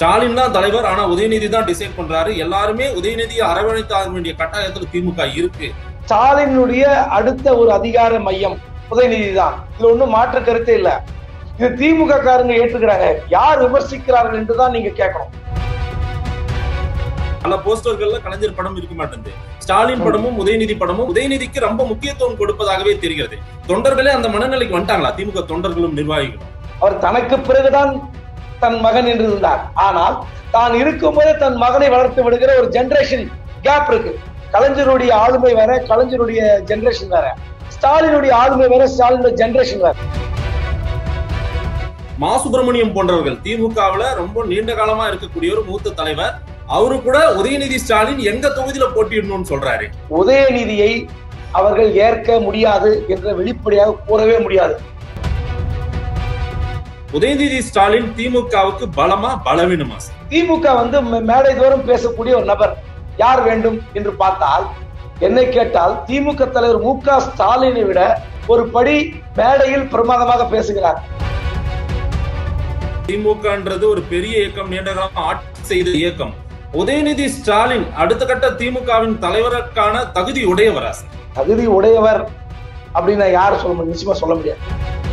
ஸ்டாலின் தான் தலைவர் ஆனா உதயநிதி தான் டிசைட் பண்றாரு எல்லாருமே உதயநிதியை அரவணைத்தாக வேண்டிய கட்டாயத்துல திமுக இருக்கு ஸ்டாலினுடைய அடுத்த ஒரு அதிகார மையம் உதயநிதி தான் இதுல ஒண்ணும் மாற்று கருத்தே இல்ல இது திமுக காரங்க ஏற்றுக்கிறாங்க யார் விமர்சிக்கிறார்கள் என்றுதான் நீங்க கேட்கணும் பல போஸ்டர்கள்ல கலைஞர் படம் இருக்க மாட்டேங்குது ஸ்டாலின் படமும் உதயநிதி படமும் உதயநிதிக்கு ரொம்ப முக்கியத்துவம் கொடுப்பதாகவே தெரிகிறது தொண்டர்களே அந்த மனநிலைக்கு வந்துட்டாங்களா திமுக தொண்டர்களும் நிர்வாகிகளும் அவர் தனக்கு பிறகுதான் தன் மகன் என்று இருந்தார் ஆனால் தான் இருக்கும்போதே தன் மகனை வளர்த்து விடுகிற ஒரு ஜெனரேஷன் கேப் இருக்கு கலைஞருடைய ஆளுமை வேற கலைஞருடைய ஜெனரேஷன் வேற ஸ்டாலினுடைய ஆளுமை வேற ஸ்டாலினுடைய ஜெனரேஷன் வேற மா சுப்பிரமணியம் போன்றவர்கள் திமுகவுல ரொம்ப நீண்ட காலமா இருக்கக்கூடிய ஒரு மூத்த தலைவர் அவரு கூட உதயநிதி ஸ்டாலின் எங்க தொகுதியில போட்டியிடணும்னு சொல்றாரு உதயநிதியை அவர்கள் ஏற்க முடியாது என்ற வெளிப்படையாக கூறவே முடியாது உதயநிதி ஸ்டாலின் திமுகவுக்கு பலமா பலவீனமா சார்? திமுக வந்து மே- மேடை தோறும் பேசக்கூடிய ஒரு நபர் யார் வேண்டும் என்று பார்த்தால் என்னை கேட்டால் திமுக தலைவர் மு க ஸ்டாலினை விட ஒரு படி மேடையில் பிரமாதமாக பேசுகிறார் திமுகன்றது ஒரு பெரிய இயக்கம் நீண்ட காலமா ஆட்சி செய்த இயக்கம் உதயநிதி ஸ்டாலின் அடுத்த கட்ட திமுகவின் தலைவருக்கான தகுதி உடையவரா சார் தகுதி உடையவர் அப்படின்னு யார் சொல்ல முடியும் நிச்சயமா சொல்ல முடியாது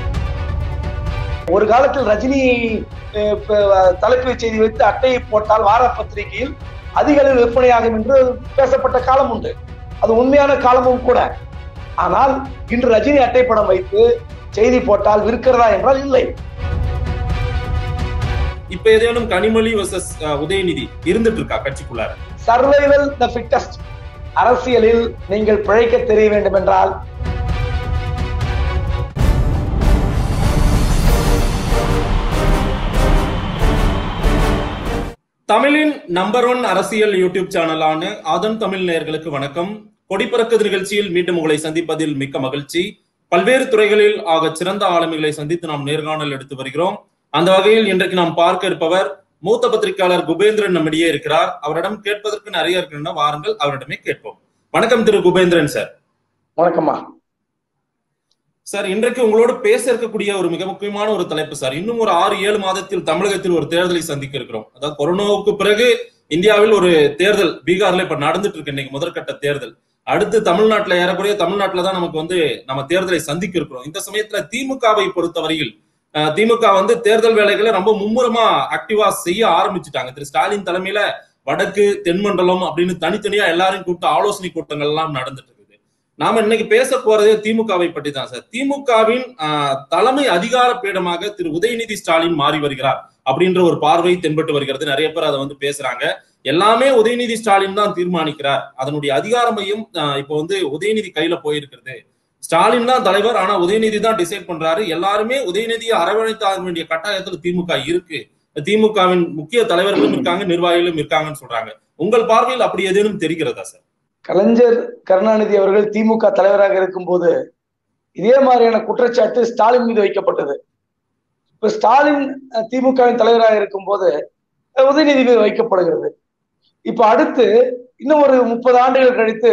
ஒரு காலத்தில் ரஜினி அஹ், ப- தலைப்பு செய்தி வைத்து அட்டையை போட்டால் வார பத்திரிகையில் அதிக அளவில் விற்பனையாகும் என்று பேசப்பட்ட காலம் உண்டு அது உண்மையான காலமும் கூட ஆனால் இன்று ரஜினி அட்டை படம் வைத்து செய்தி போட்டால் விற்கிறதா என்றால் இல்லை இப்ப ஏதேனும் கனிமொழி வர்சஸ் உதயநிதி இருந்துட்டு இருக்கா கட்சிக்குள்ளார சர்வைவல் த ஃபிட்டஸ்ட் அரசியலில் நீங்கள் பிழைக்க தெரிய வேண்டும் என்றால் தமிழின் நம்பர் ஒன் அரசியல் யூடியூப் சேனலான ஆதன் தமிழ் நேயர்களுக்கு வணக்கம் கொடிப்பறக்குது நிகழ்ச்சியில் மீண்டும் உங்களை சந்திப்பதில் மிக்க மகிழ்ச்சி பல்வேறு துறைகளில் ஆக சிறந்த ஆளுமைகளை சந்தித்து நாம் நேர்காணல் எடுத்து வருகிறோம் அந்த வகையில் இன்றைக்கு நாம் பார்க்க இருப்பவர் மூத்த பத்திரிகையாளர் குபேந்திரன் நம்மிடையே இருக்கிறார் அவரிடம் கேட்பதற்கு நிறைய இருக்கின்றன வாருங்கள் அவரிடமே கேட்போம் வணக்கம் திரு குபேந்திரன் சார் வணக்கம்மா சார் இன்றைக்கு உங்களோடு பேச இருக்கக்கூடிய ஒரு மிக முக்கியமான ஒரு தலைப்பு சார் இன்னும் ஒரு ஆறு ஏழு மாதத்தில் தமிழகத்தில் ஒரு தேர்தலை சந்திக்க இருக்கிறோம் அதாவது கொரோனாவுக்கு பிறகு இந்தியாவில் ஒரு தேர்தல் பீகார்ல இப்ப நடந்துட்டு இருக்கு இன்னைக்கு முதற்கட்ட தேர்தல் அடுத்து தமிழ்நாட்டுல ஏறக்குறைய தமிழ்நாட்டுல தான் நமக்கு வந்து நம்ம தேர்தலை சந்திக்க இருக்கிறோம் இந்த சமயத்துல திமுகவை பொறுத்தவரையில் அஹ், திமுக வந்து தேர்தல் வேலைகளை ரொம்ப மும்முரமா ஆக்டிவா செய்ய ஆரம்பிச்சுட்டாங்க திரு ஸ்டாலின் தலைமையில வடக்கு தென்மண்டலம் அப்படின்னு தனித்தனியா எல்லாரையும் கூப்பிட்டு ஆலோசனை கூட்டங்கள் எல்லாம் நடந்துட்டு இருக்குது நாம இன்னைக்கு பேச போறதே திமுகவை பற்றி தான் சார் திமுகவின் ஆஹ், தலைமை அதிகார பீடமாக திரு உதயநிதி ஸ்டாலின் மாறி வருகிறார் அப்படின்ற ஒரு பார்வை தென்பட்டு வருகிறது நிறைய பேர் அதை வந்து பேசுறாங்க எல்லாமே உதயநிதி ஸ்டாலின் தான் தீர்மானிக்கிறார் அதனுடைய அதிகார மையம் ஆஹ், இப்போ வந்து உதயநிதி கையில போயிருக்கிறது ஸ்டாலின் தான் தலைவர் ஆனா உதயநிதி தான் டிசைட் பண்றாரு எல்லாருமே உதயநிதியை அரவணைத்தாக வேண்டிய கட்டாயத்துல திமுக இருக்கு திமுகவின் முக்கிய தலைவர்களும் இருக்காங்க நிர்வாகிகளும் இருக்காங்கன்னு சொல்றாங்க உங்கள் பார்வையில் அப்படி ஏதேனும் தெரிகிறதா சார் கலைஞர் கருணாநிதி அவர்கள் திமுக தலைவராக இருக்கும்போது இதே மாதிரியான குற்றச்சாட்டு ஸ்டாலின் மீது வைக்கப்பட்டது இப்ப ஸ்டாலின் அஹ், திமுகவின் தலைவராக இருக்கும்போது அஹ், உதயநிதி மீது வைக்கப்படுகிறது இப்ப அடுத்து இன்னும் ஒரு முப்பது ஆண்டுகள் கழித்து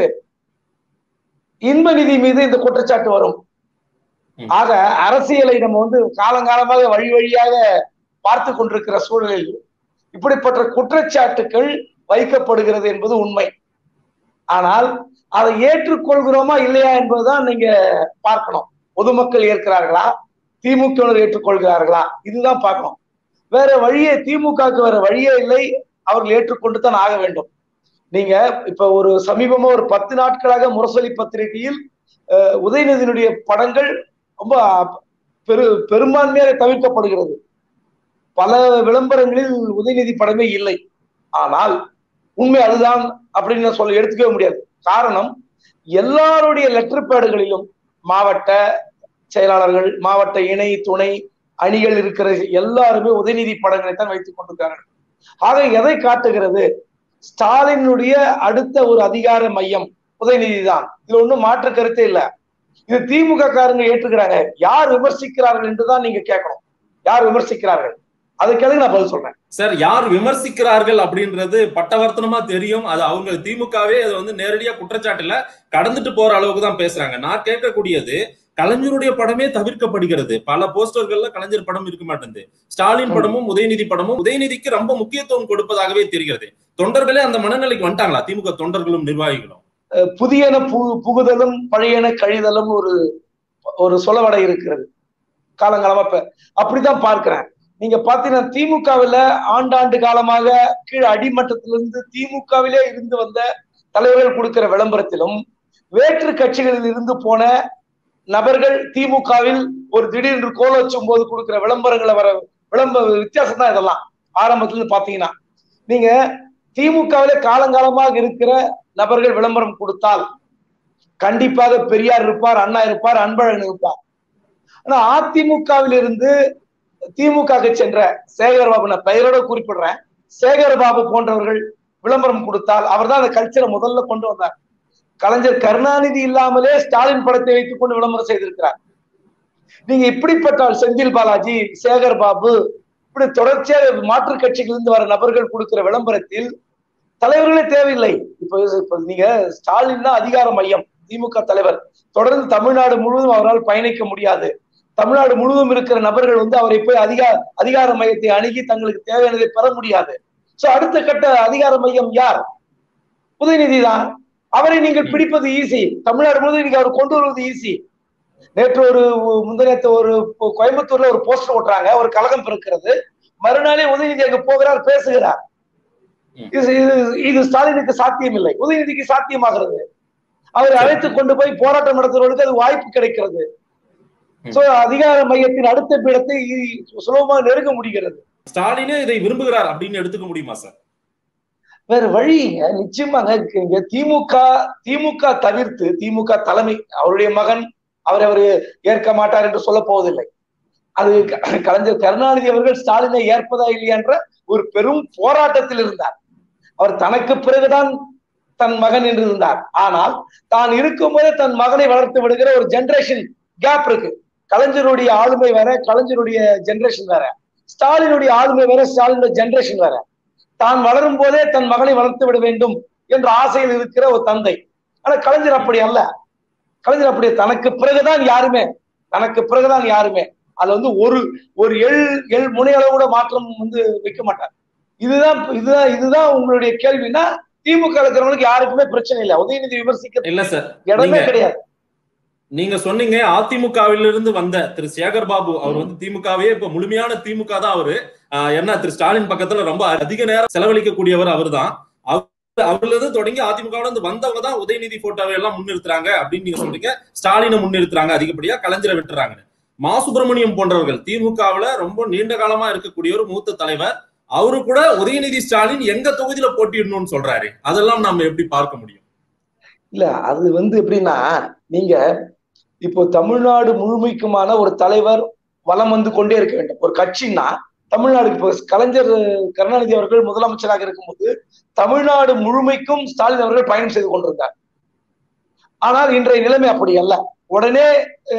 இன்ப நிதி மீது இந்த குற்றச்சாட்டு வரும் ம். ஆக அரசியலை நம்ம வந்து காலங்காலமாக வழி வழியாக பார்த்து கொண்டிருக்கிற சூழலில் இப்படிப்பட்ட குற்றச்சாட்டுகள் வைக்கப்படுகிறது என்பது உண்மை ஆனால் அதை ஏற்றுக்கொள்கிறோமா இல்லையா என்பதுதான் நீங்க பார்க்கணும் பொதுமக்கள் ஏற்கிறார்களா திமுகவினர் ஏற்றுக்கொள்கிறார்களா இதுதான் பார்க்கணும் வேற வழியே திமுகவுக்கு வேற வழியே இல்லை அவர்கள் ஏற்றுக்கொண்டு தான் ஆக வேண்டும் நீங்க இப்ப ஒரு சமீபமா ஒரு பத்து நாட்களாக முரசொலி பத்திரிகையில் அஹ், உதயநிதியினுடைய படங்கள் ரொம்ப பெரு பெரும்பான்மையாக தவிர்க்கப்படுகிறது பல விளம்பரங்களில் உதயநிதி படமே இல்லை ஆனால் உண்மை அதுதான் அப்படின்னு நான் சொல்ல எடுத்துக்கவே முடியாது காரணம் எல்லாருடைய லெட்டர் பேடுகளிலும் மாவட்ட செயலாளர்கள் மாவட்ட இணை துணை அணிகள் இருக்கிற எல்லாருமே உதயநிதி படங்களை தான் வைத்துக் கொண்டிருக்காங்க ஆக எதை காட்டுகிறது ஸ்டாலினுடைய அடுத்த ஒரு அதிகார மையம் உதயநிதி தான் இதுல ஒண்ணும் மாற்று கருத்தே இல்ல இது திமுக காரங்க ஏற்றுக்கிறாங்க யார் விமர்சிக்கிறார்கள் என்றுதான் நீங்க கேட்கணும் யார் விமர்சிக்கிறார்கள் அதுக்கு நான் பதில் சொல்றேன் சார் யார் விமர்சிக்கிறார்கள் அப்படின்றது பட்டவர்த்தனமா தெரியும் அது அவங்க திமுகவே அது வந்து நேரடியா குற்றச்சாட்டுல கடந்துட்டு போற அளவுக்கு தான் பேசுறாங்க நான் கேட்கக்கூடியது கலைஞருடைய படமே தவிர்க்கப்படுகிறது பல போஸ்டர்கள்ல கலைஞர் படம் இருக்க மாட்டேங்குது ஸ்டாலின் படமும் உதயநிதி படமும் உதயநிதிக்கு ரொம்ப முக்கியத்துவம் கொடுப்பதாகவே தெரிகிறது தொண்டர்களே அந்த மனநிலைக்கு வந்துட்டாங்களா திமுக தொண்டர்களும் நிர்வாகிகளும் புதியன பு புகுதலும் பழையன கழிதலும் ஒரு ஒரு சொலவடை இருக்கிறது காலங்காலமா இப்ப அப்படிதான் பார்க்கிறேன் நீங்க பாத்தீங்கன்னா திமுகவில் ஆண்டாண்டு காலமாக கீழ் அடிமட்டத்திலிருந்து திமுகவிலே இருந்து வந்த தலைவர்கள் கொடுக்கிற விளம்பரத்திலும் வேற்று கட்சிகளில் இருந்து போன நபர்கள் திமுகவில் ஒரு திடீரென்று கோல வச்சும் போது கொடுக்கிற விளம்பரங்களை வர விளம்பர வித்தியாசம் தான் இதெல்லாம் ஆரம்பத்துல இருந்து பாத்தீங்கன்னா நீங்க திமுகவிலே காலங்காலமாக இருக்கிற நபர்கள் விளம்பரம் கொடுத்தால் கண்டிப்பாக பெரியார் இருப்பார் அண்ணா இருப்பார் அன்பழகன் இருப்பார் ஆனா அதிமுகவில் இருந்து திமுக சென்ற சேகர்பாபு நான் பெயரோட குறிப்பிடுறேன் சேகர்பாபு போன்றவர்கள் விளம்பரம் கொடுத்தால் அவர் தான் அந்த கல்ச்சரை முதல்ல கொண்டு வந்தார் கலைஞர் கருணாநிதி இல்லாமலே ஸ்டாலின் படத்தை வைத்துக் கொண்டு விளம்பரம் செய்திருக்கிறார் நீங்க இப்படிப்பட்ட செந்தில் பாலாஜி சேகர் பாபு இப்படி தொடர்ச்சியாக மாற்றுக் கட்சிகளிலிருந்து வர நபர்கள் கொடுக்கிற விளம்பரத்தில் தலைவர்களே தேவையில்லை இப்ப இப்ப நீங்க ஸ்டாலின் தான் அதிகார மையம் திமுக தலைவர் தொடர்ந்து தமிழ்நாடு முழுவதும் அவரால் பயணிக்க முடியாது தமிழ்நாடு முழுவதும் இருக்கிற நபர்கள் வந்து அவரை போய் அதிகார அதிகார மையத்தை அணுகி தங்களுக்கு தேவையானதை பெற முடியாது சோ அடுத்த கட்ட அதிகார மையம் யார் உதயநிதி தான் அவரை நீங்கள் பிடிப்பது ஈஸி தமிழ்நாடு முழுவதும் நீங்க அவர் கொண்டு வருவது ஈஸி நேற்று ஒரு முந்தினத்து ஒரு கோயம்புத்தூர்ல ஒரு போஸ்டர் ஓட்டுறாங்க ஒரு கழகம் பிறக்கிறது மறுநாளே உதயநிதி அங்க போகிறார் பேசுகிறார் இது இது ஸ்டாலினுக்கு சாத்தியம் இல்லை உதயநிதிக்கு சாத்தியமாகிறது அவரை அழைத்து கொண்டு போய் போராட்டம் நடத்துவதற்கு அது வாய்ப்பு கிடைக்கிறது சோ அதிகார மையத்தின் அடுத்த பீடத்தை சுலபமாக நெருங்க முடிகிறது ஸ்டாலினே இதை விரும்புகிறார் அப்படின்னு எடுத்துக்க முடியுமா சார் வேற வழிங்க நிச்சயமாங்க இங்க திமுக திமுக தவிர்த்து திமுக தலைமை அவருடைய மகன் அவர் அவர் ஏற்க மாட்டார் என்று சொல்ல போவதில்லை அது கலைஞர் கருணாநிதி அவர்கள் ஸ்டாலினை ஏற்பதா இல்லையா என்ற ஒரு பெரும் போராட்டத்தில் இருந்தார் அவர் தனக்கு பிறகுதான் தன் மகன் என்று இருந்தார் ஆனால் தான் இருக்கும்போதே தன் மகனை வளர்த்து விடுகிற ஒரு ஜெனரேஷன் கேப் இருக்கு கலைஞருடைய ஆளுமை வேற கலைஞருடைய ஜெனரேஷன் வேற ஸ்டாலினுடைய ஆளுமை வேற ஸ்டாலினுடைய ஜெனரேஷன் வேற தான் வளரும் போதே தன் மகனை வளர்த்து விட வேண்டும் என்ற ஆசையில் இருக்கிற ஒரு தந்தை ஆனா கலைஞர் அப்படி அல்ல கலைஞர் அப்படி தனக்கு பிறகுதான் யாருமே தனக்கு பிறகுதான் யாருமே அது வந்து ஒரு ஒரு எள் எள் முனையளவு கூட மாற்றம் வந்து வைக்க மாட்டார் இதுதான் இதுதான் இதுதான் உங்களுடைய கேள்வினா திமுக இருக்கிறவங்களுக்கு யாருக்குமே பிரச்சனை இல்லை உதயநிதி விமர்சிக்க இல்ல சார் இடமே கிடையாது நீங்க சொன்னீங்க அதிமுகவிலிருந்து வந்த திரு சேகர் பாபு அவர் வந்து திமுகவே இப்ப முழுமையான திமுக தான் அவரு என்ன திரு ஸ்டாலின் பக்கத்துல ரொம்ப அதிக நேரம் செலவழிக்கக்கூடியவர் அவர் தான் அவர்ல இருந்து தொடங்கி அதிமுகவுல இருந்து வந்தவங்க தான் உதயநிதி போட்டோவை எல்லாம் முன்னிறுத்துறாங்க அப்படின்னு நீங்க சொல்றீங்க ஸ்டாலினை முன்னிறுத்துறாங்க அதிகப்படியா கலைஞரை விட்டுறாங்க மா சுப்பிரமணியம் போன்றவர்கள் திமுகவுல ரொம்ப நீண்ட காலமா இருக்கக்கூடிய ஒரு மூத்த தலைவர் அவரு கூட உதயநிதி ஸ்டாலின் எங்க தொகுதியில போட்டிடணும்னு சொல்றாரு அதெல்லாம் நம்ம எப்படி பார்க்க முடியும் இல்ல அது வந்து எப்படின்னா நீங்க இப்போ தமிழ்நாடு முழுமைக்குமான ஒரு தலைவர் வலம் வந்து கொண்டே இருக்க வேண்டும் ஒரு கட்சின்னா தமிழ்நாடு இப்போ கலைஞர் கருணாநிதி அவர்கள் முதலமைச்சராக இருக்கும்போது தமிழ்நாடு முழுமைக்கும் ஸ்டாலின் அவர்கள் பயணம் செய்து கொண்டிருந்தார் ஆனால் இன்றைய நிலைமை அப்படி அல்ல உடனே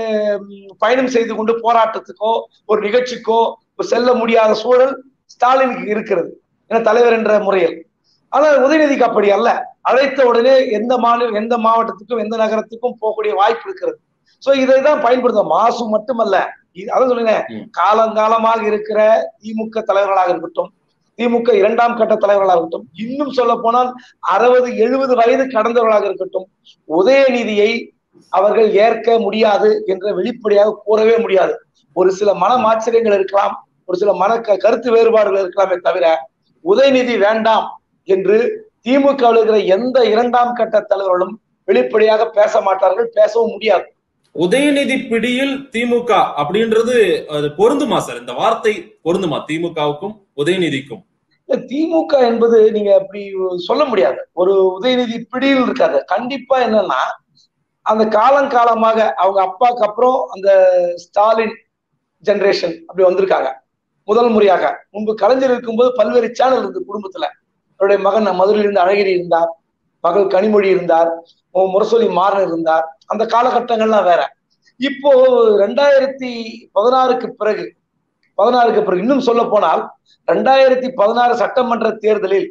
பயணம் செய்து கொண்டு போராட்டத்துக்கோ ஒரு நிகழ்ச்சிக்கோ செல்ல முடியாத சூழல் ஸ்டாலினுக்கு இருக்கிறது என தலைவர் என்ற முறையில் ஆனால் உதயநிதிக்கு அப்படி அல்ல அழைத்த உடனே எந்த மாநில எந்த மாவட்டத்துக்கும் எந்த நகரத்துக்கும் போகக்கூடிய வாய்ப்பு இருக்கிறது சோ இதை தான் பயன்படுத்த மாசு மட்டுமல்ல அதான் சொல்லுங்க காலங்காலமாக இருக்கிற திமுக தலைவர்களாக இருக்கட்டும் திமுக இரண்டாம் கட்ட தலைவர்களாக இருக்கட்டும் இன்னும் சொல்ல போனால் அறுபது எழுபது வயது கடந்தவர்களாக இருக்கட்டும் உதயநிதியை அவர்கள் ஏற்க முடியாது என்ற வெளிப்படையாக கூறவே முடியாது ஒரு சில மன ஆச்சரியங்கள் இருக்கலாம் ஒரு சில மன கருத்து வேறுபாடுகள் இருக்கலாமே தவிர உதயநிதி வேண்டாம் என்று திமுகவில் இருக்கிற எந்த இரண்டாம் கட்ட தலைவர்களும் வெளிப்படையாக பேச மாட்டார்கள் பேசவும் முடியாது உதயநிதி பிடியில் திமுக அப்படின்றது அது பொருந்துமா சார் இந்த வார்த்தை பொருந்துமா திமுகவுக்கும் உதயநிதிக்கும் திமுக என்பது நீங்க அப்படி சொல்ல முடியாது ஒரு உதயநிதி பிடியில் இருக்காது கண்டிப்பா என்னன்னா அந்த காலங்காலமாக அவங்க அப்பாக்கு அப்புறம் அந்த ஸ்டாலின் ஜெனரேஷன் அப்படி வந்திருக்காங்க முதல் முறையாக முன்பு கலைஞர் இருக்கும்போது பல்வேறு சேனல் இருந்து குடும்பத்துல அவருடைய மகன் மதுரையிலிருந்து அழகிரி இருந்தார் மகள் கனிமொழி இருந்தார் முரசொலி மாறன் இருந்தார் அந்த காலகட்டங்கள்லாம் வேற இப்போ ரெண்டாயிரத்தி பதினாறுக்கு பிறகு பதினாறுக்கு பிறகு இன்னும் சொல்ல போனால் ரெண்டாயிரத்தி பதினாறு சட்டமன்ற தேர்தலில்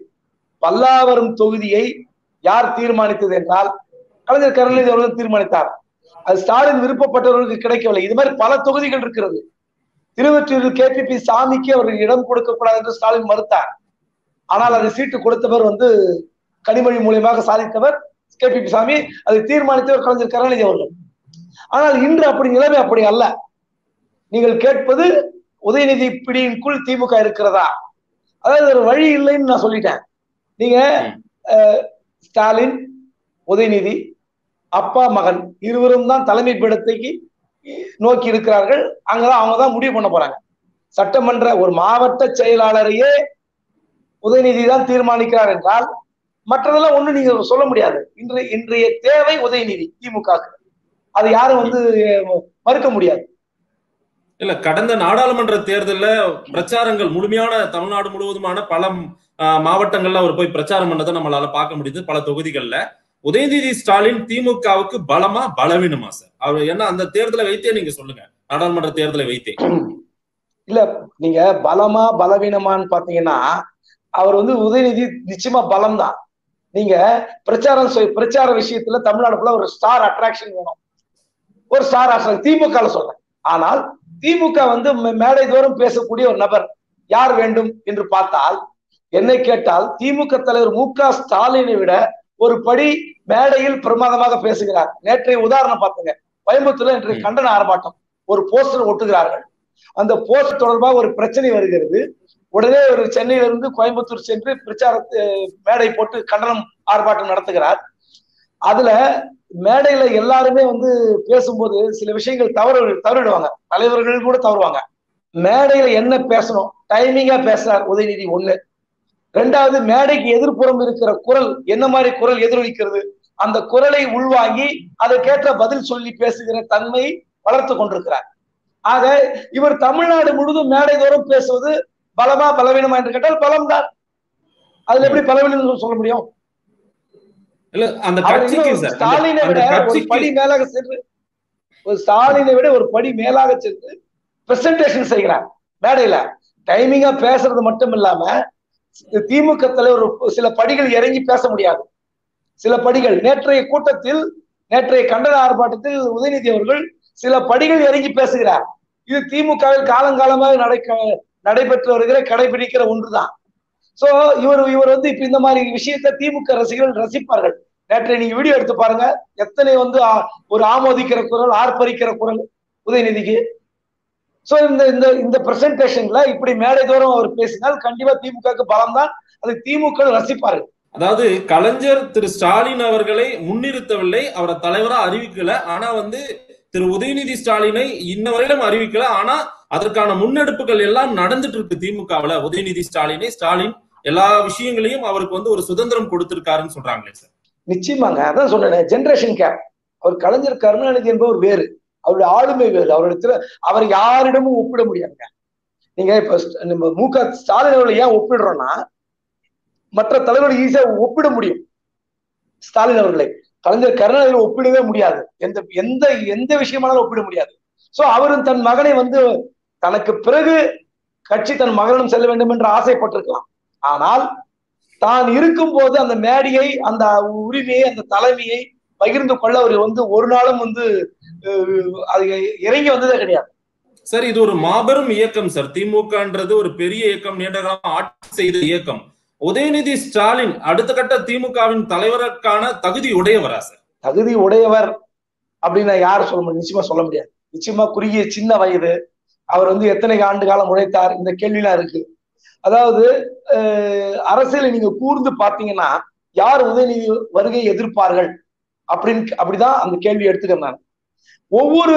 பல்லாவரம் தொகுதியை யார் தீர்மானித்தது என்றால் கலைஞர் கருணாநிதி அவர்கள் தீர்மானித்தார் அது ஸ்டாலின் விருப்பப்பட்டவர்களுக்கு கிடைக்கவில்லை இது மாதிரி பல தொகுதிகள் இருக்கிறது திருவொற்றியூரில் கேபிபி சாமிக்கு அவருக்கு இடம் கொடுக்க கூடாது என்று ஸ்டாலின் மறுத்தார் ஆனால் அதை சீட்டு கொடுத்தவர் வந்து கனிமொழி மூலியமாக சாதித்தவர் கேபிபி சாமி அதை தீர்மானித்தவர் கலைஞர் கருணாநிதி அவர்கள் ஆனால் இன்று அப்படி நிலைமை அப்படி அல்ல நீங்கள் கேட்பது உதயநிதி பிடியின்குள் திமுக இருக்கிறதா அதாவது ஒரு வழி இல்லைன்னு நான் சொல்லிட்டேன் நீங்க அஹ், ஸ்டாலின் உதயநிதி அப்பா மகன் இருவரும் தான் தலைமை பீடத்தைக்கு நோக்கி இருக்கிறார்கள் அங்கதான் அவங்க தான் முடிவு பண்ண போறாங்க சட்டமன்ற ஒரு மாவட்ட செயலாளரையே உதயநிதி தான் தீர்மானிக்கிறார் என்றால் மற்றதெல்லாம் ஒண்ணு நீங்க சொல்ல முடியாது இன்று இன்றைய தேவை உதயநிதி திமுக அது யாரும் வந்து அஹ், மறுக்க முடியாது இல்ல கடந்த நாடாளுமன்ற தேர்தல்ல பிரச்சாரங்கள் முழுமையான தமிழ்நாடு முழுவதுமான பல ஆஹ், மாவட்டங்கள்ல அவர் போய் பிரச்சாரம் பண்ணதை நம்மளால பார்க்க முடியுது பல தொகுதிகள்ல உதயநிதி ஸ்டாலின் திமுகவுக்கு பலமா பலவீனமா சார் அவர் என்ன அந்த தேர்தலை வைத்தே நீங்க சொல்லுங்க நாடாளுமன்ற தேர்தலை வைத்தே இல்ல நீங்க பலமா பலவீனமான்னு பாத்தீங்கன்னா அவர் வந்து உதயநிதி நிச்சயமா பலம் தான் நீங்க பிரச்சாரம் செய்- பிரச்சார விஷயத்துல தமிழ்நாடு ஃபுல்லா ஒரு ஸ்டார் அட்ராக்ஷன் வேணும் ஒரு ஸ்டார் அட்ராக்ஷன் திமுக சொல்றேன் ஆனால் திமுக வந்து மே- மேடை தோறும் பேசக்கூடிய ஒரு நபர் யார் வேண்டும் என்று பார்த்தால் என்னை கேட்டால் திமுக தலைவர் மு க ஸ்டாலினை விட ஒரு படி மேடையில் பிரமாதமாக பேசுகிறார் நேற்றைய உதாரணம் பார்த்துங்க கோயம்புத்தூர்ல இன்றைய கண்டன ஆர்ப்பாட்டம் ஒரு போஸ்டர் ஒட்டுகிறார்கள் அந்த போஸ்ட் தொடர்பாக ஒரு பிரச்சனை வருகிறது உடனே ஒரு சென்னையிலிருந்து கோயம்புத்தூர் சென்று பிரச்சாரத்து மேடை போட்டு கண்டனம் ஆர்ப்பாட்டம் நடத்துகிறார் அதுல மேடையில எல்லாருமே வந்து பேசும்போது சில விஷயங்கள் தவறு தவறிடுவாங்க தலைவர்கள் கூட தவறுவாங்க மேடையில என்ன பேசணும் டைமிங்கா பேசுறார் உதயநிதி ஒண்ணு ரெண்டாவது மேடைக்கு எதிர்ப்புறம் இருக்கிற குரல் என்ன மாதிரி குரல் எதிரொலிக்கிறது அந்த குரலை உள்வாங்கி அதற்கேற்ற பதில் சொல்லி பேசுகிற தன்மை வளர்த்து கொண்டிருக்கிறார் ஆக இவர் தமிழ்நாடு முழுவதும் மேடை தோறும் பேசுவது பலமா பலவீனமா என்று கேட்டால் பலம்தான் அதுல எப்படி பலவீனம் சொல்ல முடியும் இல்ல அந்த அவர் கட்சிக்கு இன்னும் சார் ஸ்டாலினை அந்த விட ஒரு கட்சிக்கு படி மேலாக சென்று ஒரு ஸ்டாலினை விட ஒரு படி மேலாக சென்று பிரசன்டேஷன் செய்கிறார் மேடையில டைமிங்கா பேசுறது மட்டும் இல்லாம திமுக தலைவர் ஒரு சில படிகள் இறங்கி பேச முடியாது சில படிகள் நேற்றைய கூட்டத்தில் நேற்றைய கண்டன ஆர்ப்பாட்டத்தில் உதயநிதி அவர்கள் சில படிகள் இறங்கி பேசுகிறார் இது திமுகவில் காலங்காலமாக நடக்க நடைபெற்று வருகிற கடைபிடிக்கிற ஒன்றுதான் சோ இவர் இவர் வந்து இப்ப இந்த மாதிரி விஷயத்தை திமுக ரசிகர்கள் ரசிப்பார்கள் நேற்றை நீங்க வீடியோ எடுத்து பாருங்க எத்தனை வந்து ஆ- ஒரு ஆமோதிக்கிற குரல் ஆர்ப்பரிக்கிற குரல் உதயநிதிக்கு சோ இந்த இந்த இந்த பிரசன்டேஷன்ல இப்படி மேடை தோறும் அவர் பேசினால் கண்டிப்பா திமுகவுக்கு பலம் தான் அதை திமுக ரசிப்பார்கள் அதாவது கலைஞர் திரு ஸ்டாலின் அவர்களை முன்னிறுத்தவில்லை அவரை தலைவரா அறிவிக்கல ஆனா வந்து திரு உதயநிதி ஸ்டாலினை இன்ன வரையிலும் அறிவிக்கல ஆனா அதற்கான முன்னெடுப்புகள் எல்லாம் நடந்துட்டு இருக்கு திமுகவுல உதயநிதி ஸ்டாலினை ஸ்டாலின் எல்லா விஷயங்களையும் அவருக்கு வந்து ஒரு சுதந்திரம் கொடுத்திருக்காருன்னு சொல்றாங்களே சார் நிச்சயமாங்க அதான் சொன்னேன் ஜெனரேஷன் கேப் அவர் கலைஞர் கருணாநிதி என்பவர் வேறு அவருடைய ஆளுமை வேறு அவரிடத்துல அவர் யாரிடமும் ஒப்பிட முடியாதுங்க நீங்க இப்ப ஸ்ட- நம்ம மு க ஸ்டாலின் அவர்களை ஏன் ஒப்பிடுறோம்னா மற்ற தலைவர்கள் ஈஸியா ஒப்பிட முடியும் ஸ்டாலின் அவர்களை கலைஞர் கருணாநிதியை ஒப்பிடவே முடியாது எந்த எந்த எந்த விஷயமானாலும் ஒப்பிட முடியாது சோ அவரும் தன் மகனை வந்து தனக்கு பிறகு கட்சி தன் மகனிடம் செல்ல வேண்டும் என்று ஆசைப்பட்டிருக்கலாம் ஆனால் தான் இருக்கும்போது அந்த மேடையை அந்த உரிமையை அந்த தலைமையை பகிர்ந்து கொள்ள அவர் வந்து ஒரு நாளும் வந்து அஹ், அது இறங்கி வந்ததே கிடையாது சார் இது ஒரு மாபெரும் இயக்கம் சார் திமுகன்றது ஒரு பெரிய இயக்கம் நீண்ட காலம் ஆட்சி செய்த இயக்கம் உதயநிதி ஸ்டாலின் அடுத்த கட்ட திமுகவின் தலைவருக்கான தகுதி உடையவரா சார் தகுதி உடையவர் அப்படின்னு யாரும் சொல்ல முடியும் நிச்சயமா சொல்ல முடியாது நிச்சயமா குறுகிய சின்ன வயது அவர் வந்து எத்தனை ஆண்டு காலம் உழைத்தார் இந்த கேள்விலாம் இருக்கு அதாவது அஹ், அரசியலை நீங்க கூர்ந்து பார்த்தீங்கன்னா யார் உதயநிதி வருகை எதிர்ப்பார்கள் அப்படின்னு அப்படிதான் அந்த கேள்வி எடுத்துக்கிறேன் நான் ஒவ்வொரு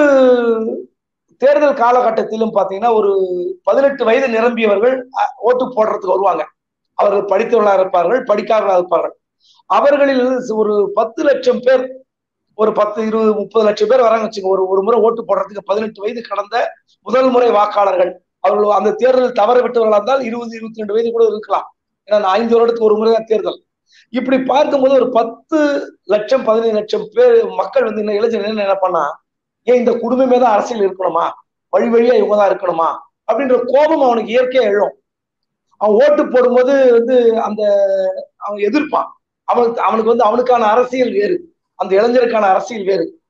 தேர்தல் காலகட்டத்திலும் பாத்தீங்கன்னா ஒரு பதினெட்டு வயது நிரம்பியவர்கள் அஹ், ஓட்டு போடுறதுக்கு வருவாங்க அவர்கள் படித்தவர்களாக இருப்பார்கள் படிக்காதவர்களாக இருப்பார்கள் அவர்களில் ஒரு பத்து லட்சம் பேர் ஒரு பத்து இருபது முப்பது லட்சம் பேர் வராங்க வச்சுங்க ஒரு ஒரு முறை ஓட்டு போடுறதுக்கு பதினெட்டு வயது கடந்த முதல் முறை வாக்காளர்கள் அவர்கள் அந்த தேர்தலில் தவற விட்டவர்களா இருந்தால் இருபது இருபத்தி ரெண்டு வயது கூட இருக்கலாம் ஏன்னா அந்த ஐந்து வருடத்துக்கு ஒரு முறை தான் தேர்தல் இப்படி பார்க்கும்போது ஒரு பத்து லட்சம் பதினைந்து லட்சம் பேர் மக்கள் வந்து என்ன இளைஞர் என்ன நினைப்பானா ஏன் இந்த குடும்பமே தான் அரசியல் இருக்கணுமா வழி வழியா இவங்க தான் இருக்கணுமா அப்படின்ற கோபம் அவனுக்கு இயற்கையா எழும் அவன் ஓட்டு போடும்போது வந்து அந்த அவன் எதிர்ப்பான் அவனுக்கு அவனுக்கு வந்து அவனுக்கான அரசியல் வேறு அந்த இளைஞருக்கான அரசியல் வேறு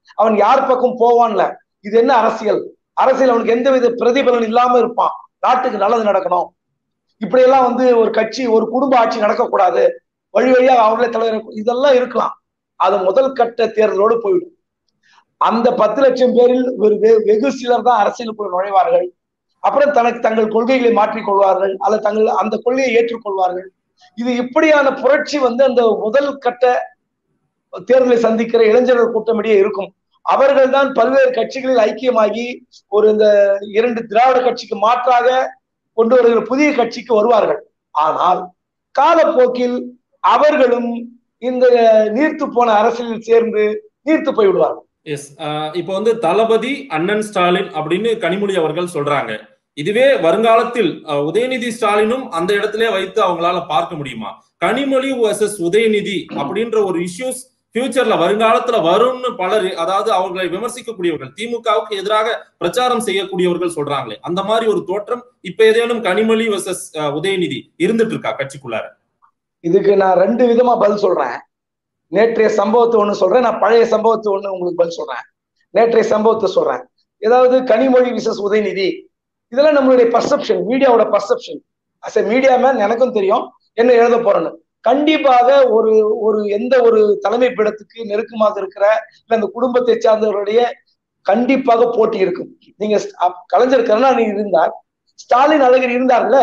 அவன் யார் பக்கம் போவான்ல இது என்ன அரசியல் அரசியல் அவனுக்கு எந்தவித பிரதிபலன் இல்லாம இருப்பான் நாட்டுக்கு நல்லது நடக்கணும் இப்படி எல்லாம் வந்து ஒரு கட்சி ஒரு குடும்ப ஆட்சி நடக்கக்கூடாது வழி வழியாக அவர்களே தலைவர் இதெல்லாம் இருக்கலாம் அது முதல் கட்ட தேர்தலோடு போயிடும் அந்த பத்து லட்சம் பேரில் ஒரு வெகு சிலர் தான் அரசியலுக்குள் நுழைவார்கள் அப்புறம் தனக்கு தங்கள் கொள்கைகளை மாற்றிக் கொள்வார்கள் அல்லது தங்கள் அந்த கொள்கையை ஏற்றுக்கொள்வார்கள் இது இப்படியான புரட்சி வந்து அந்த முதல் கட்ட தேர்தலை சந்திக்கிற இளைஞர்கள் கூட்டமிடையே இருக்கும் அவர்கள் தான் பல்வேறு கட்சிகளில் ஐக்கியமாகி ஒரு இந்த இரண்டு திராவிட கட்சிக்கு மாற்றாக கொண்டு வருகிற புதிய கட்சிக்கு வருவார்கள் ஆனால் காலப்போக்கில் அவர்களும் இந்த நீர்த்து போன அரசியலில் சேர்ந்து நீர்த்து போய்விடுவார்கள் எஸ் இப்போ வந்து தளபதி அண்ணன் ஸ்டாலின் அப்படின்னு கனிமொழி அவர்கள் சொல்றாங்க இதுவே வருங்காலத்தில் உதயநிதி ஸ்டாலினும் அந்த இடத்திலே வைத்து அவங்களால பார்க்க முடியுமா கனிமொழி வர்சஸ் உதயநிதி அப்படின்ற ஒரு இஷ்யூஸ் ஃபியூச்சர்ல வருங்காலத்துல வரும்னு பலர் அதாவது அவர்களை விமர்சிக்கக்கூடியவர்கள் திமுகவுக்கு எதிராக பிரச்சாரம் செய்யக்கூடியவர்கள் சொல்றாங்களே அந்த மாதிரி ஒரு தோற்றம் இப்ப ஏதேனும் கனிமொழி வர்சஸ் உதயநிதி இருந்துட்டு இருக்கா கட்சிக்குள்ளார இதுக்கு நான் ரெண்டு விதமா பதில் சொல்றேன் நேற்றைய சம்பவத்தை ஒண்ணு சொல்றேன் நான் பழைய சம்பவத்தை ஒண்ணு உங்களுக்கு பதில் சொல்றேன் நேற்றைய சம்பவத்தை சொல்றேன் ஏதாவது கனிமொழி விசஸ் உதயநிதி இதெல்லாம் நம்மளுடைய பர்செப்ஷன் மீடியாவோட perception as a media man எனக்கும் தெரியும் என்ன எழுத போறேன்னு கண்டிப்பாக ஒரு ஒரு எந்த ஒரு தலைமை பீடத்துக்கு நெருக்கமாக இருக்கிற இல்ல அந்த குடும்பத்தை சார்ந்தவருடைய கண்டிப்பாக போட்டி இருக்கும் நீங்க கலைஞர் கருணாநிதி இருந்தார் ஸ்டாலின் அழகர் இருந்தார்ல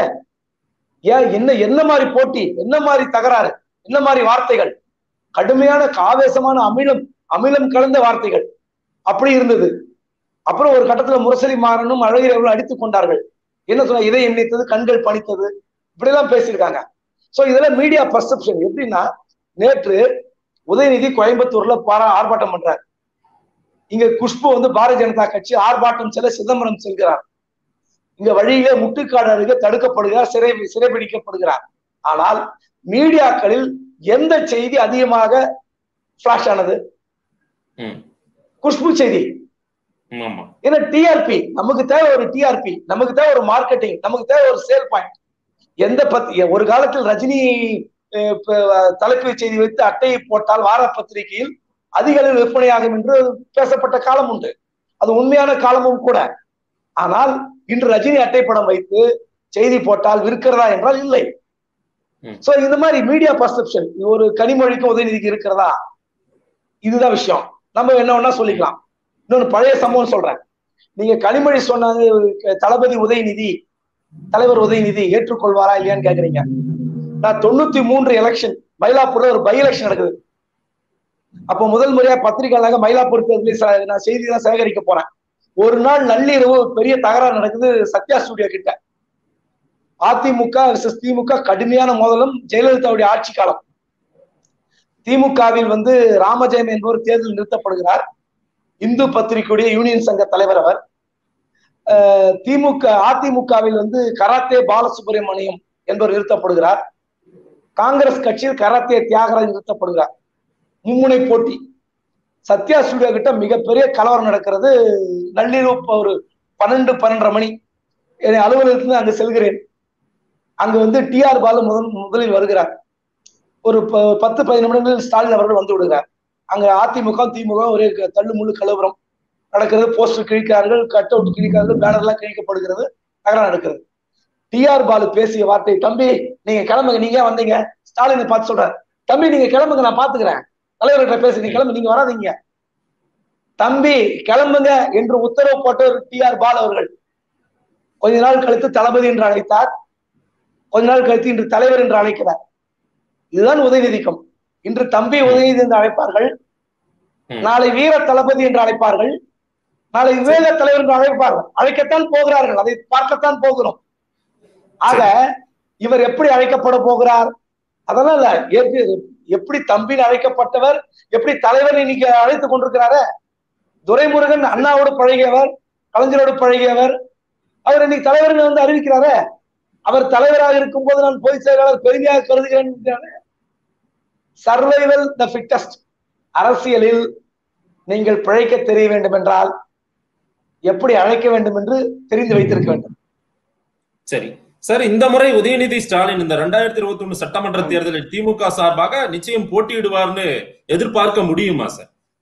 ஏன் என்ன என்ன மாதிரி போட்டி என்ன மாதிரி தகராறு என்ன மாதிரி வார்த்தைகள் கடுமையான காவேசமான அமிலம் அமிலம் கலந்த வார்த்தைகள் அப்படி இருந்தது அப்புறம் ஒரு கட்டத்துல முரசொலி மாறனும் அழகிரி அவர்கள் அடித்துக் கொண்டார்கள் என்ன சொன்ன இதை எண்ணித்தது கண்கள் பணித்தது இப்படி எல்லாம் பேசியிருக்காங்க சோ இதெல்லாம் மீடியா பர்செப்ஷன் எப்படின்னா நேற்று உதயநிதி கோயம்புத்தூர்ல பாரா ஆர்ப்பாட்டம் பண்றார் இங்க குஷ்பு வந்து பாரதிய ஜனதா கட்சி ஆர்ப்பாட்டம் செல்ல சிதம்பரம் செல்கிறார் இங்க வழியிலே முட்டுக்காடு அருகே தடுக்கப்படுகிறார் சிறை சிறைபிடிக்கப்படுகிறார் ஆனால் மீடியாக்களில் எந்த செய்தி அதிகமாக பிளாஷ் ஆனது குஷ்பு செய்தி ஏன்னா டிஆர்பி நமக்கு தேவை ஒரு டிஆர்பி நமக்கு தேவை ஒரு மார்க்கெட்டிங் நமக்கு தேவை ஒரு சேல் பாயிண்ட் எந்த பத்தி ஒரு காலத்தில் ரஜினி தலைப்பு செய்தி வைத்து அட்டையை போட்டால் வார பத்திரிகையில் அதிக அளவில் விற்பனையாகும் என்று பேசப்பட்ட காலம் உண்டு அது உண்மையான காலமும் கூட ஆனால் இன்று ரஜினி அட்டை படம் வைத்து செய்தி போட்டால் விற்கிறதா என்றால் இல்லை சோ இந்த மாதிரி மீடியா பர்செப்ஷன் ஒரு கனிமொழிக்கு உதயநிதிக்கு இருக்கிறதா இதுதான் விஷயம் நம்ம என்ன வேணா சொல்லிக்கலாம் இன்னொன்னு பழைய சம்பவம் சொல்றேன் நீங்க கனிமொழி சொன்னாங்க தளபதி உதயநிதி தலைவர் உதயநிதி ஏற்றுக்கொள்வாரா இல்லையான்னு கேக்குறீங்க நான் தொண்ணூத்தி மூன்று எலெக்ஷன் மயிலாப்பூர்ல ஒரு பை எலெக்ஷன் நடக்குது அப்போ முதல் முறையா பத்திரிகையாளராக மயிலாப்பூர் தேர்தலில் நான் செய்தி தான் சேகரிக்க போறேன் ஒரு நாள் நள்ளிரவு பெரிய தகராறு நடக்குது சத்யா ஸ்டுடியோ கிட்ட அதிமுக விசஸ் திமுக கடுமையான மோதலும் ஜெயலலிதாவுடைய ஆட்சி காலம் திமுகவில் வந்து ராமஜெயம் என்பவர் தேர்தல் நிறுத்தப்படுகிறார் இந்து பத்திரிகையுடைய யூனியன் சங்க தலைவர் அவர் திமுக அதிமுகவில் வந்து கராத்தே பாலசுப்ரமணியம் என்பவர் நிறுத்தப்படுகிறார் காங்கிரஸ் கட்சியில் கராத்தே தியாகராஜ் நிறுத்தப்படுகிறார் மும்முனை போட்டி சத்யா ஸ்டுடியோ கிட்ட மிகப்பெரிய கலவரம் நடக்கிறது நள்ளிரவு ஒரு பன்னெண்டு பன்னெண்டரை மணி என் அலுவலகத்திலிருந்து அங்கு செல்கிறேன் அங்கு வந்து டி ஆர் பாலு முதல் முதலில் வருகிறார் ஒரு பத்து பதினஞ்சு நிமிடங்களில் ஸ்டாலின் அவர்கள் வந்து விடுகிறார் அங்க அதிமுக திமுக ஒரே தள்ளு முள்ளு கலவரம் நடக்கிறது போஸ்டர் கிழிக்கிறார்கள் கட் அவுட் கிழிக்கிறார்கள் பேனர் எல்லாம் கிழிக்கப்படுகிறது நகரம் நடக்கிறது டி ஆர் பாலு பேசிய வார்த்தை தம்பி நீங்க கிளம்புங்க நீங்க வந்தீங்க ஸ்டாலினை பார்த்து சொல்றாரு தம்பி நீங்க கிளம்புங்க நான் பாத்துக்கிறேன் தலைவர்கிட்ட பேசி நீங்க கிளம்பு நீங்க வராதீங்க தம்பி கிளம்புங்க என்று உத்தரவு போட்டவர் டி ஆர் பால் அவர்கள் கொஞ்ச நாள் கழித்து தளபதி என்று அழைத்தார் கொஞ்ச நாள் கழித்து இன்று தலைவர் என்று அழைக்கிறார் இதுதான் உதயநிதிக்கம் இன்று தம்பி உதயநிதி என்று அழைப்பார்கள் நாளை வீர தளபதி என்று அழைப்பார்கள் நாளை விவேக தலைவர் என்று அழைப்பார்கள் அழைக்கத்தான் போகிறார்கள் அதை பார்க்கத்தான் போகிறோம் ஆக இவர் எப்படி அழைக்கப்பட போகிறார் அதெல்லாம் இல்ல எப்படி தம்பின்னு அழைக்கப்பட்டவர் எப்படி தலைவர் இன்னைக்கு அழைத்துக் கொண்டிருக்கிறார துரைமுருகன் அண்ணாவோடு பழகியவர் கலைஞரோடு பழகியவர் அவர் இன்னைக்கு தலைவர் வந்து அறிவிக்கிறார அவர் தலைவராக இருக்கும் போது நான் பொதுச் செயலாளர் பெருமையாக கருதுகிறேன் சர்வைவல் த ஃபிட்டஸ்ட் அரசியலில் நீங்கள் பிழைக்க தெரிய வேண்டும் என்றால் எப்படி அழைக்க வேண்டும் என்று தெரிந்து வைத்திருக்க வேண்டும் சரி சார் இந்த முறை உதயநிதி ஸ்டாலின் இந்த ரெண்டாயிரத்தி இருபத்தி ஒண்ணு சட்டமன்ற தேர்தலில் திமுக சார்பாக நிச்சயம் போட்டியிடுவார்னு எதிர்பார்க்க முடியுமா சார்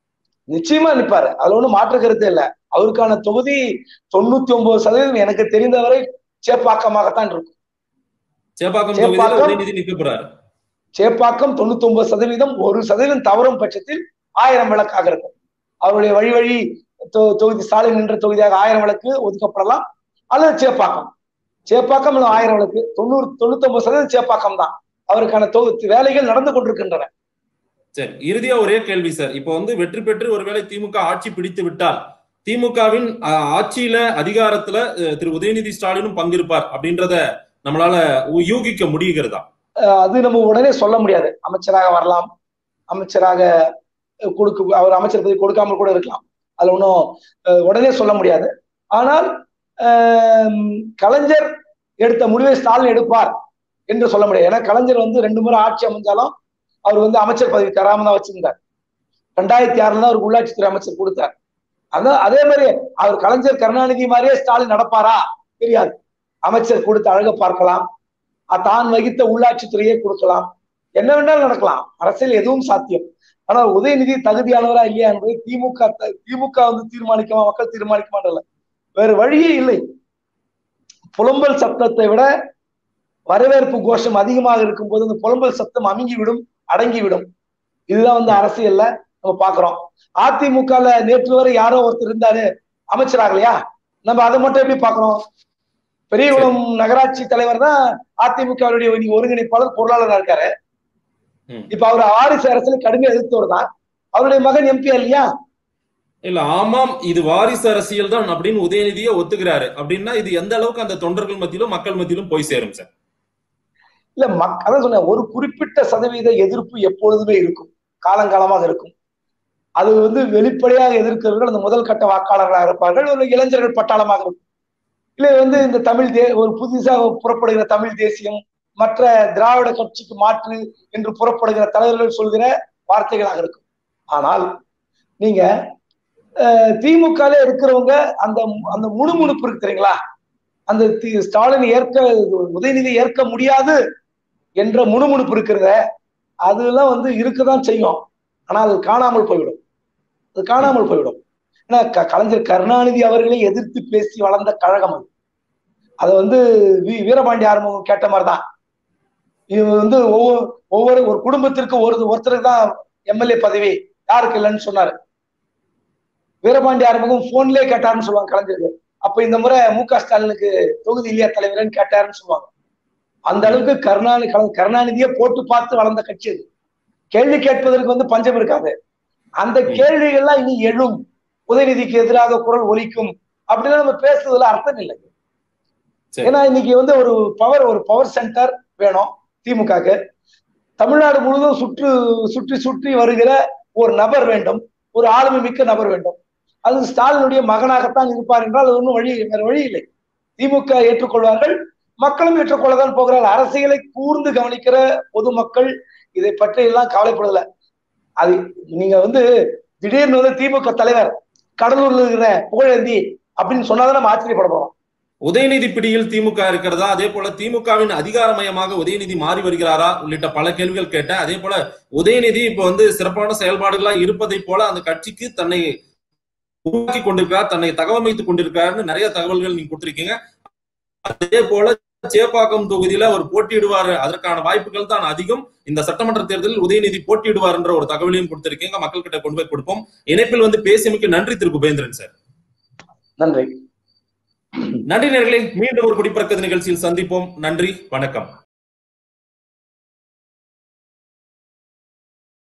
நிச்சயமா நிப்பாரு அதுல ஒண்ணும் மாற்று கருத்தே இல்ல அவருக்கான தொகுதி தொண்ணூத்தி ஒன்பது சதவீதம் எனக்கு தெரிந்தவரை சேப்பாக்கமாகத்தான் இருக்கும் சேப்பாக்கம் சேப்பாக்கம். தொகுதியில உதயநிதி நிக்க போறாரு சேப்பாக்கம் தொண்ணூத்தி ஒன்பது சதவீதம் ஒரு சதவீதம் தவறும் பட்சத்தில் ஆயிரம் விளக்காக இருக்கும் அவருடைய வழி வழி தொ- தொகுதி ஸ்டாலின் நின்ற தொகுதியாக ஆயிரம் விளக்கு ஒதுக்கப்படலாம் அல்லது சேப்பாக்கம் சேப்பாக்கம் இல்ல ஆயிரம் விளக்கு தொண்ணூறு தொண்ணூத்தி ஒன்பது சதவீதம் சேப்பாக்கம் தான் அவருக்கான தொகுதி வேலைகள் நடந்து கொண்டிருக்கின்றன சரி இறுதியா ஒரே கேள்வி சார் இப்போ வந்து வெற்றி பெற்று ஒருவேளை திமுக ஆட்சி பிடித்து விட்டால் திமுகவின் அஹ், ஆட்சியில அதிகாரத்துல அஹ், திரு உதயநிதி ஸ்டாலினும் பங்கிருப்பார் அப்படின்றத நம்மளால ஊ- யூகிக்க முடியுகிறதா அஹ் அது நம்ம உடனே சொல்ல முடியாது அமைச்சராக வரலாம் அமைச்சராக அஹ், கொடுக்க அவர் அமைச்சர் பதவி கொடுக்காமல் கூட இருக்கலாம் அதுல ஒன்றும் அஹ், உடனே சொல்ல முடியாது ஆனால் ஆம், கலைஞர் எடுத்த முடிவை ஸ்டாலின் எடுப்பார் என்று சொல்ல முடியாது ஏன்னா கலைஞர் வந்து ரெண்டு முறை ஆட்சி அமைஞ்சாலும் அவர் வந்து அமைச்சர் பதவி தராம தான் வச்சிருந்தார் ரெண்டாயிரத்தி ஆறுல தான் அவருக்கு உள்ளாட்சித்துறை அமைச்சர் கொடுத்தார் அதான் அதே மாதிரி அவர் கலைஞர் கருணாநிதி மாதிரியே ஸ்டாலின் நடப்பாரா தெரியாது அமைச்சர் கொடுத்து அழக பார்க்கலாம் அ- தான் வகித்த உள்ளாட்சித்துறையே கொடுக்கலாம் என்ன வேணாலும் நடக்கலாம் அரசியல் எதுவும் சாத்தியம் ஆனால் உதயநிதி தகுதியானவரா இல்லையா என்பதை திமுக த- திமுக வந்து தீர்மானிக்குமா மக்கள் தீர்மானிக்குமான்றல வேறு வழியே இல்லை புலம்பல் சத்தத்தை விட வரவேற்பு கோஷம் அதிகமாக இருக்கும்போது அந்த புலம்பல் சத்தம் அமுங்கிவிடும் அடங்கிவிடும் இதுதான் வந்து அரசியல்ல நம்ம பாக்குறோம் அதிமுகல நேற்று வரை யாரோ ஒருத்தர் இருந்தாரு அமைச்சராகலையா நம்ம அதை மட்டும் எப்படி பாக்குறோம் பெரியகுளம் நகராட்சி தலைவர் தான் அதிமுகவுடைய இன்னைக்கு ஒருங்கிணைப்பாளர் பொருளாளராக இருக்காரு ம். இப்ப அவர் ஆரிசு அரசியல கடுமையா எதிர்த்தவர் தான் அவருடைய மகன் எம்பி இல்லையா இல்ல ஆமாம் இது வாரிசு அரசியல் தான் அப்படின்னு உதயநிதியே ஒத்துக்கிறாரு அப்படின்னா இது எந்த அளவுக்கு அந்த தொண்டர்கள் மத்தியிலும் மக்கள் மத்தியிலும் போய் சேரும் சார் இல்ல மக் அதான் சொன்னேன் ஒரு குறிப்பிட்ட சதவீத எதிர்ப்பு எப்பொழுதுமே இருக்கும் காலங்காலமாக இருக்கும் அது வந்து வெளிப்படையாக எதிர்க்கிறவர்கள் அந்த முதல் கட்ட வாக்காளர்களாக இருப்பார்கள் ஒரு இளைஞர்கள் பட்டாளமாக இருக்கும் இல்லை வந்து இந்த தமிழ் தே ஒரு புதுசாக புறப்படுகிற தமிழ் தேசியம் மற்ற திராவிட கட்சிக்கு மாற்று என்று புறப்படுகிற தலைவர்கள் சொல்கிற வார்த்தைகளாக இருக்கும் ஆனால் நீங்க அஹ், திமுகல இருக்கிறவங்க அந்த அந்த முணுமுணுப்பு இருக்கு தெரியுங்களா அந்த தி- ஸ்டாலின் ஏற்க உதயநிதி ஏற்க முடியாது என்ற முணுமுணுப்பு இருக்கிறத அதெல்லாம் வந்து இருக்கதான் செய்யும் ஆனால் அது காணாமல் போய்விடும் அது காணாமல் போய்விடும் ஏன்னா க- கலைஞர் கருணாநிதி அவர்களை எதிர்த்து பேசி வளர்ந்த கழகம் அது அதை வந்து வி வீரபாண்டி ஆரம்பம் கேட்ட மாதிரி தான் இது வந்து ஒவ்வொரு ஒவ்வொரு ஒரு குடும்பத்திற்கு ஒரு ஒருத்தருக்கு தான் எம்எல்ஏ பதவி யாருக்கு இல்லைன்னு சொன்னாரு வீரபாண்டி ஆரம்பம் போன்லயே கேட்டாருன்னு சொல்லுவாங்க கலைஞருக்கு அப்ப இந்த முறை மு க ஸ்டாலினுக்கு தொகுதி இல்லையா தலைவர்னு கேட்டாருன்னு சொல்லுவாங்க அந்த அளவுக்கு கருணாநிதி கல- கருணாநிதியை போட்டு பார்த்து வளர்ந்த கட்சி அது கேள்வி கேட்பதற்கு வந்து பஞ்சம் இருக்காது அந்த கேள்விகள்லாம் இனி எழும் உதயநிதிக்கு எதிராக குரல் ஒலிக்கும் அப்படின்னு நம்ம பேசுறதுல அர்த்தம் இல்லை சரி. ஏன்னா இன்னைக்கு வந்து ஒரு பவர் ஒரு பவர் சென்டர் வேணும் திமுகக்கு தமிழ்நாடு முழுவதும் சுற்று சுற்றி சுற்றி வருகிற ஒரு நபர் வேண்டும் ஒரு ஆளுமை மிக்க நபர் வேண்டும் அது ஸ்டாலினுடைய மகனாகத்தான் இருப்பார் என்றால் அது ஒன்றும் வழி வேற வழி இல்லை திமுக ஏற்றுக்கொள்வார்கள் மக்களும் ஏற்றுக்கொள்ளதான் போகிறார்கள் அரசியலை கூர்ந்து கவனிக்கிற பொதுமக்கள் இதை பற்றி எல்லாம் கவலைப்படல அது நீங்க வந்து திடீர்னு வந்து திமுக தலைவர் கடலூர்ல இருக்கிற புகழேந்தி அப்படின்னு சொன்னாதான் நம்ம ஆச்சரியப்பட போறோம் உதயநிதி பிடியில் திமுக இருக்கிறதா அதே போல திமுகவின் அதிகாரமயமாக உதயநிதி மாறி வருகிறாரா உள்ளிட்ட பல கேள்விகள் கேட்டேன் அதே போல உதயநிதி இப்ப வந்து சிறப்பான செயல்பாடுகளா இருப்பதை போல அந்த கட்சிக்கு தன்னை உருவாக்கி கொண்டிருக்கிறார் தன்னை தகவமைத்துக் கொண்டிருக்கிறார்னு நிறைய தகவல்கள் நீங்க கொடுத்திருக்கீங்க அதே போல சேப்பாக்கம் தொகுதியில அவர் போட்டியிடுவார் அதற்கான வாய்ப்புகள் தான் அதிகம் இந்த சட்டமன்ற தேர்தலில் உதயநிதி போட்டியிடுவார் என்ற ஒரு தகவலையும் கொடுத்திருக்கீங்க மக்கள் கிட்ட கொண்டு போய் கொடுப்போம் இணைப்பில் வந்து பேசியமைக்கு நன்றி திரு குபேந்திரன் சார் நன்றி நன்றி நேர்களே மீண்டும் ஒரு குடிப்பறக்க நிகழ்ச்சியில் சந்திப்போம் நன்றி வணக்கம்